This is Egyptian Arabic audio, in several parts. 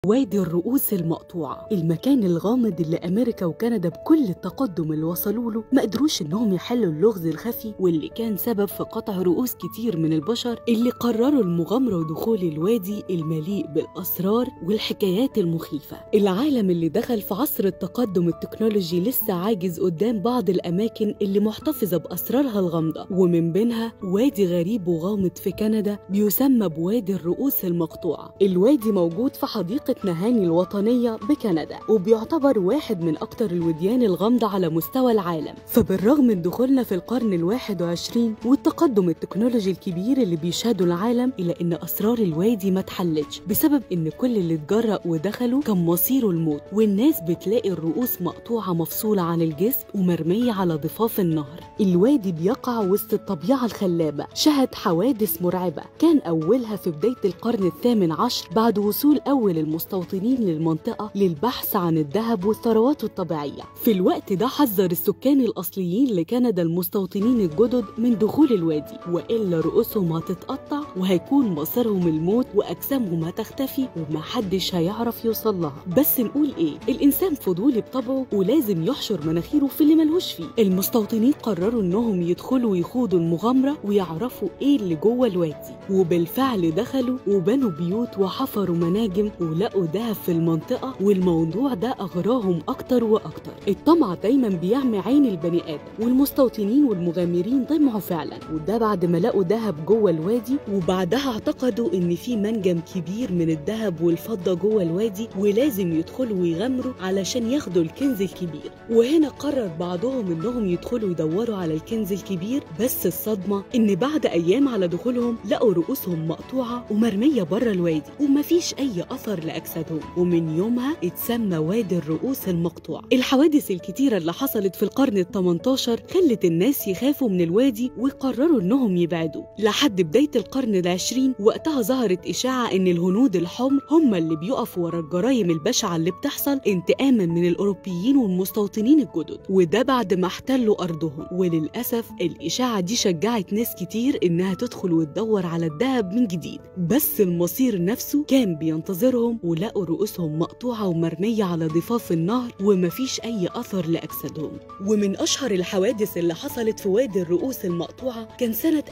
وادي الرؤوس المقطوعة المكان الغامض اللي أمريكا وكندا بكل التقدم اللي وصلوا له ما قدروش إنهم يحلوا اللغز الخفي واللي كان سبب في قطع رؤوس كتير من البشر اللي قرروا المغامرة ودخول الوادي المليء بالأسرار والحكايات المخيفة العالم اللي دخل في عصر التقدم التكنولوجي لسه عاجز قدام بعض الأماكن اللي محتفظة بأسرارها الغامضة ومن بينها وادي غريب وغامض في كندا بيسمى بوادي الرؤوس المقطوعة الوادي موجود في حديقة نهاني الوطنية بكندا وبيعتبر واحد من أكتر الوديان الغامضة على مستوى العالم فبالرغم من دخولنا في القرن الواحد وعشرين والتقدم التكنولوجي الكبير اللي بيشهده العالم إلا إن أسرار الوادي ما اتحلتش بسبب إن كل اللي اتجرأ ودخلوا كان مصيره الموت والناس بتلاقي الرؤوس مقطوعة مفصولة عن الجسم ومرمية على ضفاف النهر الوادي بيقع وسط الطبيعة الخلابة شهد حوادث مرعبة كان أولها في بداية القرن الثامن عشر بعد وصول أول المستوطنين للمنطقة للبحث عن الذهب والثروات الطبيعية في الوقت ده حذر السكان الأصليين لكندا المستوطنين الجدد من دخول الوادي وإلا رؤوسهم هتتقطع وهيكون مصيرهم الموت وأجسامهم هتختفي ومحدش هيعرف يوصل لها بس نقول إيه الإنسان فضولي بطبعه ولازم يحشر مناخيره في اللي ملهوش فيه المستوطنين قرروا إنهم يدخلوا ويخوضوا المغامرة ويعرفوا إيه اللي جوه الوادي وبالفعل دخلوا وبنوا بيوت وحفروا مناجم ولقوا دهب في المنطقة والموضوع ده أغراهم أكتر وأكتر الطمع دايما بيعمي عين البني آدم والمستوطنين والمغامرين طمعوا فعلا وده بعد ما لقوا دهب جوه الوادي وبعدها اعتقدوا إن في منجم كبير من الذهب والفضة جوه الوادي ولازم يدخلوا ويغامروا علشان ياخدوا الكنز الكبير وهنا قرر بعضهم إنهم يدخلوا يدوروا على الكنز الكبير بس الصدمة إن بعد أيام على دخولهم لقوا رؤوسهم مقطوعة ومرمية بره الوادي ومفيش أي أثر لأجسادهم ومن يومها اتسمى وادي الرؤوس المقطوعة الحوادث الكتيرة اللي حصلت في القرن ال 18 خلت الناس يخافوا من الوادي وقرروا إنهم يبعدوا لحد بداية القرن العشرين وقتها ظهرت إشاعة إن الهنود الحمر هم اللي بيقفوا ورا الجرائم البشعة اللي بتحصل انتقاما من الأوروبيين والمستوطنين الجدد وده بعد ما احتلوا أرضهم وللأسف الإشاعة دي شجعت ناس كتير إنها تدخل وتدور على الذهب من جديد بس المصير نفسه كان بينتظرهم ولقوا رؤوسهم مقطوعة ومرمية على ضفاف النهر ومفيش أي أثر لأجسادهم ومن أشهر الحوادث اللي حصلت في وادي الرؤوس المقطوعة كان سنة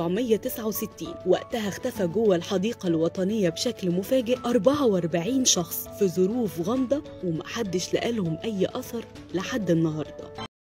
1969 وقتها اختفى جوه الحديقة الوطنية بشكل مفاجئ 44 شخص في ظروف غامضة ومحدش لقالهم أي أثر لحد النهاردة